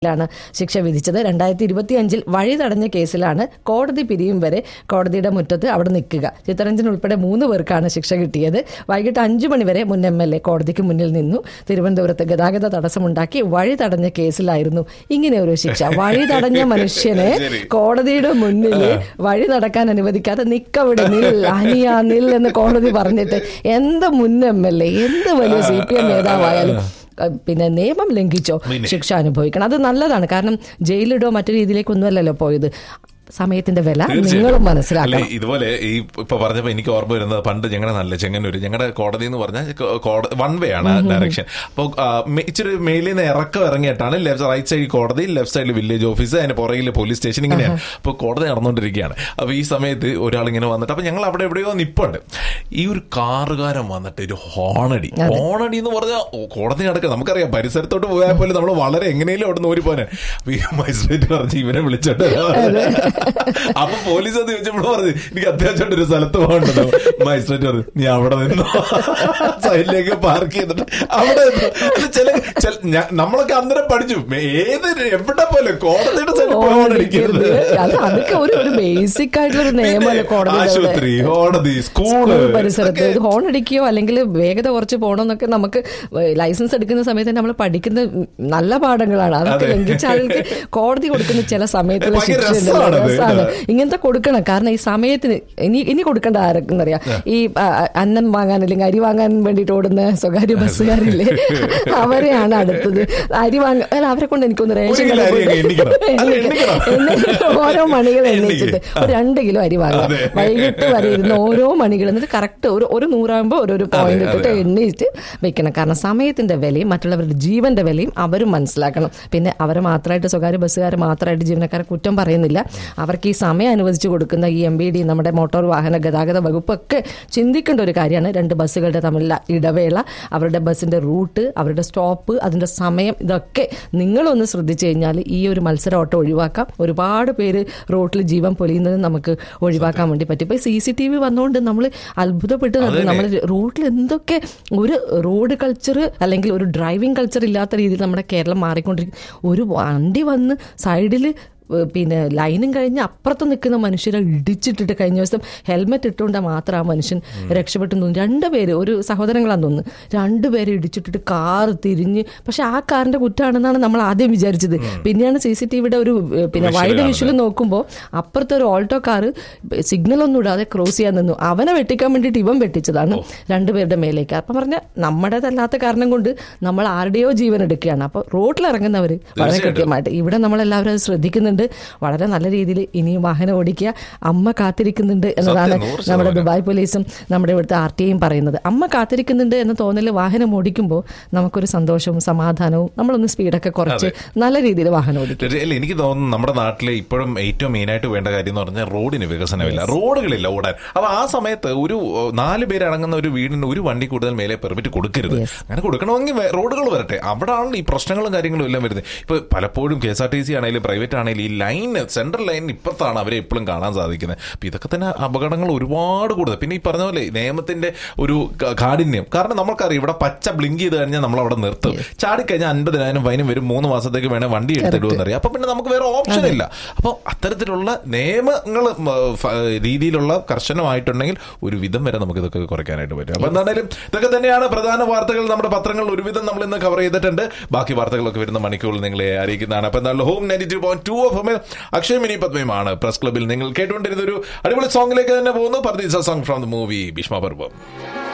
ാണ് ശിക്ഷ വിധിച്ചത് രണ്ടായിരത്തി ഇരുപത്തി അഞ്ചിൽ വഴി തടഞ്ഞ കേസിലാണ് കോടതി പിരിയും വരെ കോടതിയുടെ മുറ്റത്ത് അവിടെ നിൽക്കുക ചിത്തരഞ്ജൻ ഉൾപ്പെടെ മൂന്ന് പേർക്കാണ് ശിക്ഷ കിട്ടിയത് വൈകിട്ട് അഞ്ചു മണിവരെ മുൻ എം എൽ എ കോടതിക്ക് മുന്നിൽ നിന്നു തിരുവനന്തപുരത്ത് ഗതാഗത തടസ്സമുണ്ടാക്കി വഴി തടഞ്ഞ കേസിലായിരുന്നു ഇങ്ങനെ ഒരു ശിക്ഷ വഴി തടഞ്ഞ മനുഷ്യനെ കോടതിയുടെ മുന്നിൽ വഴി നടക്കാൻ അനുവദിക്കാതെ നിക്കവിടെ നിൽ അനിയാ നിൽ എന്ന് കോടതി പറഞ്ഞിട്ട് എന്ത് മുൻ എം എൽ എ എന്ത് വലിയ സി പി എം നേതാവായാലും അഹ് പിന്നെ നിയമം ലംഘിച്ചോ ശിക്ഷ അനുഭവിക്കണം അത് നല്ലതാണ് കാരണം ജയിലിടോ മറ്റു രീതിയിലേക്കൊന്നുമല്ലല്ലോ പോയത് സമയത്തിന്റെ വില നിങ്ങളും മനസ്സിലാക്കണം അല്ലേ, ഇതുപോലെ ഈ ഇപ്പൊ പറഞ്ഞപ്പോ എനിക്ക് ഓർമ്മ വരുന്നത് പണ്ട് ഞങ്ങളുടെ നല്ല ചെങ്ങന്നൂര് ഞങ്ങളുടെ കോടതി എന്ന് പറഞ്ഞാൽ വൺ വേ ആണ് ഡയറക്ഷൻ അപ്പോൾ ഇച്ചിരി മേലിൽ നിന്ന് ഇറക്കം ഇറങ്ങിയിട്ടാണ് ലെഫ്റ്റ് റൈറ്റ് സൈഡ് കോടതി ലെഫ്റ്റ് സൈഡിൽ വില്ലേജ് ഓഫീസ് അതിന് പുറകിൽ പോലീസ് സ്റ്റേഷൻ ഇങ്ങനെയാണ് അപ്പോൾ കോടതി നടന്നുകൊണ്ടിരിക്കുകയാണ് അപ്പൊ ഈ സമയത്ത് ഒരാൾ ഇങ്ങനെ വന്നിട്ട് അപ്പൊ ഞങ്ങൾ അവിടെ എവിടെയോ നിപ്പുണ്ട് ഈ ഒരു കാറുകാരൻ വന്നിട്ട് ഒരു ഹോണടി ഹോണടി എന്ന് പറഞ്ഞാൽ കോടതി നടക്കുക നമുക്കറിയാം പരിസരത്തോട്ട് പോയാൽ പോലും നമ്മൾ വളരെ എങ്ങനെയും അവിടെ നിന്ന് ഓടിപ്പോനെ അപ്പൊ ഈ മജിസ്ട്രേറ്റ് പറഞ്ഞ് ഇവനെ വിളിച്ചിട്ട് അപ്പൊ പോലീസ് അത് ചോദിച്ചപ്പോൾ പറഞ്ഞു എനിക്ക് അത്യാവശ്യമായിട്ട് ഒരു സ്ഥലത്ത് പോകണ്ടല്ലോ മജിസ്ട്രേറ്റ് പറഞ്ഞു നീ അവിടെ നിന്നോ സൈഡിലേക്ക് പാർക്ക് ചെയ്തിട്ട് അവിടെ നിന്നോ. അത് ചില ചില ഞാ- നമ്മളൊക്കെ അന്നേരം പഠിച്ചു ഏത് എവിടെ പോലെ കോടതിയുടെ സൈഡിൽ പോകാണ്ടിരിക്കരുത് അത് അതൊക്കെ ഒരു ഒരു ബേസിക് ആയിട്ടുള്ള ഒരു നിയമമല്ലേ കോടതി ആശുപത്രി കോടതി സ്കൂള് സ്കൂൾ പരിസരത്ത് ഇത് ഹോൺ അടിക്കുകയോ അല്ലെങ്കിൽ വേഗത കുറച്ച് പോകണമെന്നൊക്കെ നമുക്ക് ലൈസൻസ് എടുക്കുന്ന സമയത്ത് നമ്മൾ പഠിക്കുന്ന നല്ല പാഠങ്ങളാണ് അതൊക്കെ അതെ. ലംഘിച്ച ആൾക്ക് കോടതി കൊടുക്കുന്ന ചില സമയത്തുള്ള ഭയങ്കര ശിക്ഷ ഉണ്ടല്ലോ, രസമാണത്. രസമാണ് ഇങ്ങനത്തെ കൊടുക്കണം കാരണം ഈ സമയത്തിന് ഇനി ഇനി കൊടുക്കേണ്ട ആരെന്നറിയാം ഈ ആ, അന്നം വാങ്ങാൻ അല്ലെങ്കിൽ അരി വാങ്ങാൻ വേണ്ടിയിട്ട് ഓടുന്ന സ്വകാര്യ ബസ്സുകാരില്ലേ അവരെയാണ് അടുത്തത് അരി വാങ്ങാൻ അല്ല, അവരെ കൊണ്ട് എനിക്കൊന്ന് റേഷൻ ഒരു കിലോ കടയിൽ അരി അങ്ങ് എണ്ണിക്കണം. അത് എണ്ണിക്കണം. എന്നിട്ട് ഓരോ മണികൾ എണ്ണിച്ചിട്ട് ഒരു രണ്ട് കിലോ അരി വാങ്ങാം അതെ. വൈകിട്ട് വരെ ഇരുന്ന് ഓരോ മണികൾ എന്നിട്ട് കറക്റ്റ് ഒരു ഒരു നൂറാകുമ്പോൾ ഓരോരോ പോയിന്റ് അതെ, ഇട്ടിട്ട് അതെ. എണ്ണിയിട്ട് വെക്കണം കാരണം സമയത്തിന്റെ വിലയും മറ്റുള്ളവരുടെ ജീവന്റെ വിലയും അവരും മനസ്സിലാക്കണം പിന്നെ അവരെ മാത്രമായിട്ട് സ്വകാര്യ ബസ്സുകാർ മാത്രമായിട്ട് ജീവനക്കാരെ കുറ്റം പറയുന്നില്ല അവർക്ക് ഈ സമയം അനുവദിച്ചു കൊടുക്കുന്ന ഈ എം ബി ഡി നമ്മുടെ മോട്ടോർ വാഹന ഗതാഗത വകുപ്പൊക്കെ ചിന്തിക്കേണ്ട ഒരു കാര്യമാണ് രണ്ട് ബസ്സുകളുടെ തമ്മിലുള്ള ഇടവേള അവരുടെ ബസ്സിന്റെ റൂട്ട് അവരുടെ സ്റ്റോപ്പ് അതിന്റെ സമയം ഇതൊക്കെ നിങ്ങളൊന്ന് ശ്രദ്ധിച്ചു കഴിഞ്ഞാൽ ഈ ഒരു മത്സര ഓട്ടം ഒഴിവാക്കാം ഒരുപാട് പേര് റോട്ടിൽ ജീവൻ പൊലിയുന്നത് നമുക്ക് ഒഴിവാക്കാൻ വേണ്ടി പറ്റും ഇപ്പൊ സി സി ടി വി വന്നുകൊണ്ട് നമ്മൾ അത്ഭുതപ്പെട്ട് നടക്കും. നമ്മൾ റോഡിൽ എന്തൊക്കെ ഒരു റോഡ് കൾച്ചർ അല്ലെങ്കിൽ ഒരു ഡ്രൈവിംഗ് കൾച്ചർ ഇല്ലാത്ത രീതിയിൽ നമ്മുടെ കേരളം മാറിക്കൊണ്ടിരിക്കും ഒരു വണ്ടി വന്ന് സൈഡിൽ പിന്നെ ലൈനും കഴിഞ്ഞ് അപ്പുറത്ത് നിൽക്കുന്ന മനുഷ്യരെ ഇടിച്ചിട്ടിട്ട് കഴിഞ്ഞ ദിവസം ഹെൽമെറ്റ് ഇട്ടുകൊണ്ട് മാത്രം ആ മനുഷ്യൻ രക്ഷപ്പെട്ടു തോന്നുന്നു രണ്ടുപേര് ഒരു സഹോദരങ്ങളാന്ന് തോന്നുന്നു രണ്ടുപേരെ ഇടിച്ചിട്ടിട്ട് കാർ തിരിഞ്ഞ് പക്ഷെ ആ കാറിന്റെ കുറ്റമാണെന്നാണ് നമ്മൾ ആദ്യം വിചാരിച്ചത് പിന്നെയാണ് സി സി ടി വിയുടെ ഒരു ഏഹ്, പിന്നെ Visual വൈഡ് കാണുന്നത്. വിഷ്വൽ നോക്കുമ്പോൾ അപ്പുറത്തെ ഒരു ഓൾട്ടോ കാർ സിഗ്നൽ ഒന്നും ഇടാതെ ക്രോസ് ചെയ്യാൻ നിന്നു അവനെ വെട്ടിക്കാൻ വേണ്ടിയിട്ട് ഇവൻ വെട്ടിച്ചതാണ് രണ്ടുപേരുടെ മേലേക്ക് അപ്പം പറഞ്ഞ നമ്മുടേതല്ലാത്ത കാരണം കൊണ്ട് നമ്മൾ ആരുടെയോ ജീവൻ എടുക്കുകയാണ് അപ്പോൾ റോഡിൽ ഇറങ്ങുന്നവർ വളരെ തീർച്ചയായിട്ടും. കൃത്യമായിട്ട് ഇവിടെ നമ്മളെല്ലാവരും അത് ശ്രദ്ധിക്കുന്നുണ്ട് വളരെ നല്ല രീതിയിൽ ഇനിയും വാഹനം ഓടിക്കുക അമ്മ കാത്തിരിക്കുന്നുണ്ട് എന്നതാണ് നൂറ് ശതമാനം. നമ്മുടെ ദുബായ് പോലീസും നമ്മുടെ ഇവിടുത്തെ ആർ ടി ഐയും പറയുന്നത് അമ്മ കാത്തിരിക്കുന്നുണ്ട് എന്ന തോന്നൽ വാഹനം ഓടിക്കുമ്പോൾ നമുക്കൊരു സന്തോഷവും സമാധാനവും നമ്മളൊന്ന് സ്പീഡൊക്കെ കുറച്ച് നല്ല രീതിയിൽ വാഹനം ഓടിക്കും അല്ല എനിക്ക് തോന്നുന്നു നമ്മുടെ നാട്ടിലെ ഇപ്പോഴും ഏറ്റവും മെയിൻ ആയിട്ട് വേണ്ട കാര്യം എന്ന് പറഞ്ഞാൽ റോഡിന് വികസനമില്ല റോഡുകളില്ല ഓടാൻ അപ്പൊ ആ സമയത്ത് ഒരു ഏഹ്, നാല് പേര് അടങ്ങുന്ന ഒരു വീടിന് ഒരു വണ്ടി കൂടുതൽ മേലെ പെർമിറ്റ് കൊടുക്കരുത് അങ്ങനെ കൊടുക്കണമെങ്കിൽ വേ- റോഡുകൾ വരട്ടെ അവിടെയാണ് ഈ പ്രശ്നങ്ങളും കാര്യങ്ങളും എല്ലാം വരുന്നത് ഇപ്പൊ പലപ്പോഴും K S R T C ആണെങ്കിലും പ്രൈവറ്റ് ആണെങ്കിലും ഈ ലൈൻ സെൻട്രൽ ലൈൻ ഇപ്പുറത്താണ് അവരെ എപ്പോഴും കാണാൻ സാധിക്കുന്നത് അപ്പൊ ഇതൊക്കെ തന്നെ അപകടങ്ങൾ ഒരുപാട് കൂടുതൽ പിന്നെ ഈ പറഞ്ഞ പോലെ നിയമത്തിന്റെ ഒരു ക- കാഠിന്യം കാരണം നമുക്കറിയാം ഇവിടെ പച്ച ബ്ലിങ്ക് ചെയ്ത് കഴിഞ്ഞാൽ നമ്മൾ അവിടെ നിർത്തും ചാടിക്കഴിഞ്ഞാൽ അൻപതിനായിരം ഫൈനും വരും മൂന്ന് മാസത്തേക്ക് വേണേൽ വണ്ടി എടുത്തിടുമെന്നറിയാം അപ്പൊ പിന്നെ നമുക്ക് വേറെ ഓപ്ഷൻ ഇല്ല അപ്പോൾ അത്തരത്തിലുള്ള നിയമങ്ങൾ ഉം, ഫ- രീതിയിലുള്ള കർശനമായിട്ടുണ്ടെങ്കിൽ ഒരു വിധം വരെ നമുക്ക് ഇതൊക്കെ കുറയ്ക്കാനായിട്ട് പറ്റും അപ്പൊ എന്തായാലും ഇതൊക്കെ തന്നെയാണ് പ്രധാന വാർത്തകൾ നമ്മുടെ പത്രങ്ങൾ ഒരുവിധം നമ്മൾ ഇന്ന് കവർ ചെയ്തിട്ടുണ്ട് ബാക്കി വാർത്തകളൊക്കെ വരുന്ന മണിക്കൂറിൽ നിങ്ങളെ അറിയിക്കുന്നതാണ് അപ്പൊ എന്തായാലും home ninety two point two of Akshay Mini പത്മയുമാണ് പ്രസ് ക്ലബിൽ നിങ്ങൾ കേട്ടുകൊണ്ടിരുന്ന ഒരു അടിപൊളി സോങ്ങിലേക്ക് തന്നെ പോകുന്നു Pardeesa song from the movie Bheeshma പർവം